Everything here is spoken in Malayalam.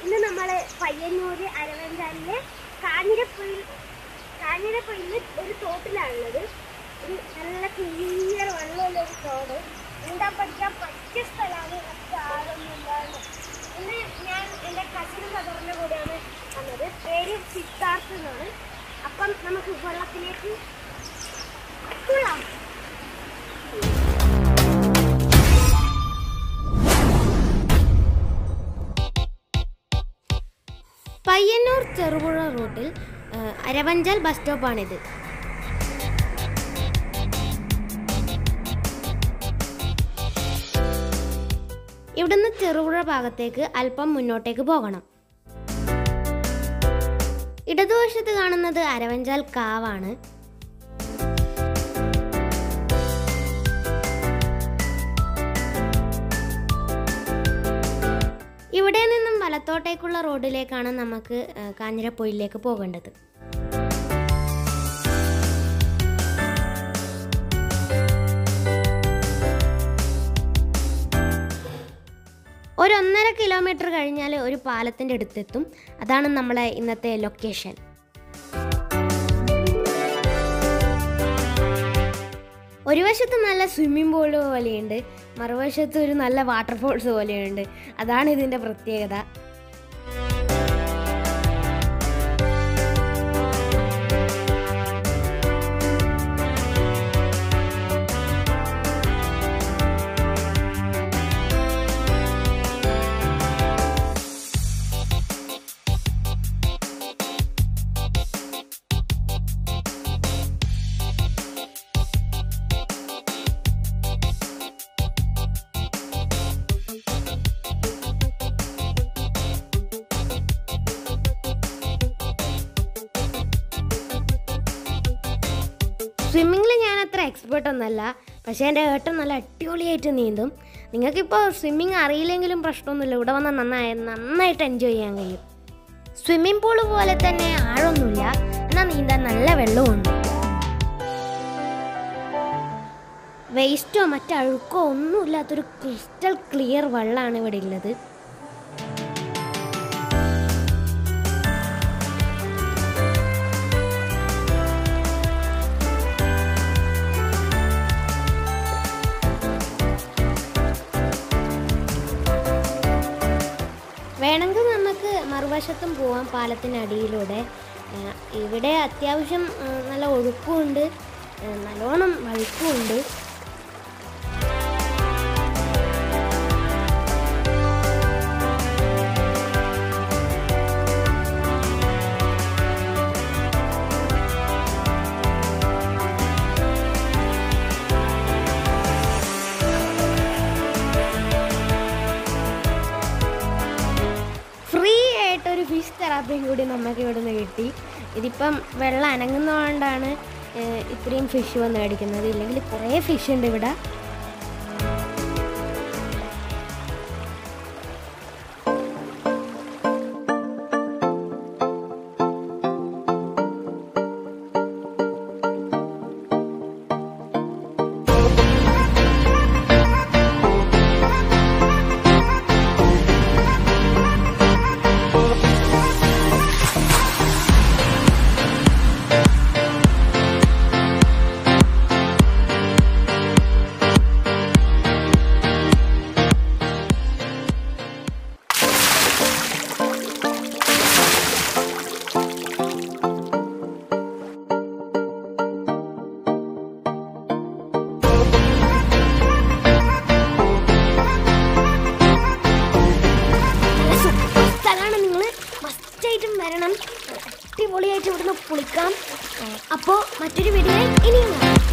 ഇന്ന് നമ്മള് പയ്യന്നൂര് അരവഞ്ചാലിലെ കാഞ്ഞിരപ്പൊയിൽ കാഞ്ഞിരപ്പൊയില് ഒരു തോട്ടിലാണുള്ളത് ഒരു നല്ല ക്ലിയർ വെള്ളമുള്ള ഒരു തോട് നീന്താൻ പഠിക്കാൻ പറ്റിയ സ്ഥലമാണ് മറ്റു ആരൊന്നും ഇല്ലാണ്ട് ഇന്ന് ഞാൻ എൻ്റെ കസിനും സദറിൻ്റെ കൂടെയാണ് വന്നത് പേര് സിദ്ധാർത്ഥ് എന്നാണ് അപ്പം നമുക്ക് വെള്ളത്തിലേക്ക് തുള്ളാം പയ്യന്നൂർ ചെറുപുഴ റൂട്ടിൽ ആ, അരവഞ്ചാൽ ബസ് സ്റ്റോപ്പാണിത് ഇവിടുന്ന് ചെറുപുഴ ഭാഗത്തേക്ക് അല്പം മുന്നോട്ടേക്ക് പോകണം ഇടതുവശത്ത് കാണുന്നത് അരവഞ്ചാൽ കാവാണ് ഇവിടെ നിന്നും വലത്തോട്ടേക്കുള്ള റോഡിലേക്കാണ് നമുക്ക് ആ, കാഞ്ഞിരപ്പൊയിലേക്ക് പോകേണ്ടത് ഒരു ഒന്നര കിലോമീറ്റർ കഴിഞ്ഞാൽ ഒരു പാലത്തിൻ്റെ അടുത്തെത്തും അതാണ് നമ്മളെ ഇന്നത്തെ ലൊക്കേഷൻ ഒരു വശത്ത് നല്ല സ്വിമ്മിംഗ് പൂള് പോലെയുണ്ട് മറുവശത്ത് ഒരു നല്ല വാട്ടർഫോൾസ് പോലെയുണ്ട് അതാണ് ഇതിൻ്റെ പ്രത്യേകത സ്വിമ്മിങ്ങിൽ ഞാൻ അത്ര എക്സ്പേർട്ട് ഒന്നല്ല പക്ഷേ എൻ്റെ ഏട്ടൻ നല്ല അടിപൊളിയായിട്ട് നീന്തും നിങ്ങൾക്കിപ്പോൾ സ്വിമ്മിങ് അറിയില്ലെങ്കിലും പ്രശ്നമൊന്നുമില്ല ഇവിടെ വന്നാൽ നന്നായി നന്നായിട്ട് എൻജോയ് ചെയ്യാൻ കഴിയും സ്വിമ്മിംഗ് പൂള് പോലെ തന്നെ ആഴമൊന്നുമില്ല എന്നാൽ നീന്താൻ നല്ല വെള്ളമുണ്ട് വേസ്റ്റോ മറ്റഴുക്കോ ഒന്നുമില്ലാത്തൊരു ക്രിസ്റ്റൽ ക്ലിയർ വെള്ളമാണ് ഇവിടെ ഉള്ളത് വേണമെങ്കിൽ നമുക്ക് മറുവശത്തും പോവാം പാലത്തിനടിയിലൂടെ ആ, ഇവിടെ അത്യാവശ്യം ആ, നല്ല ഒഴുക്കുമുണ്ട് ആ, നല്ലോണം വഴുക്കുമുണ്ട് ഫ്രീ ആയിട്ടൊരു ഫിഷ് തെറാപ്പിയും കൂടി നമുക്ക് ഇവിടുന്ന് കിട്ടി ഇതിപ്പം വെള്ളം അനങ്ങുന്നതുകൊണ്ടാണ് ഏഹ്, ഇത്രയും ഫിഷ് വന്ന് മേടിക്കുന്നത് ഇല്ലെങ്കിൽ കുറേ ഫിഷ് ഉണ്ട് ഇവിടെ നല്ല സൂപ്പർ സ്ഥലമാണ് നിങ്ങൾ മസ്റ്റായിട്ടും വരണം അടിപൊളിയായിട്ട് ഇവിടുന്ന് കുളിക്കാം അപ്പോൾ മറ്റൊരു വീഡിയോ ഇനിയും കാണാം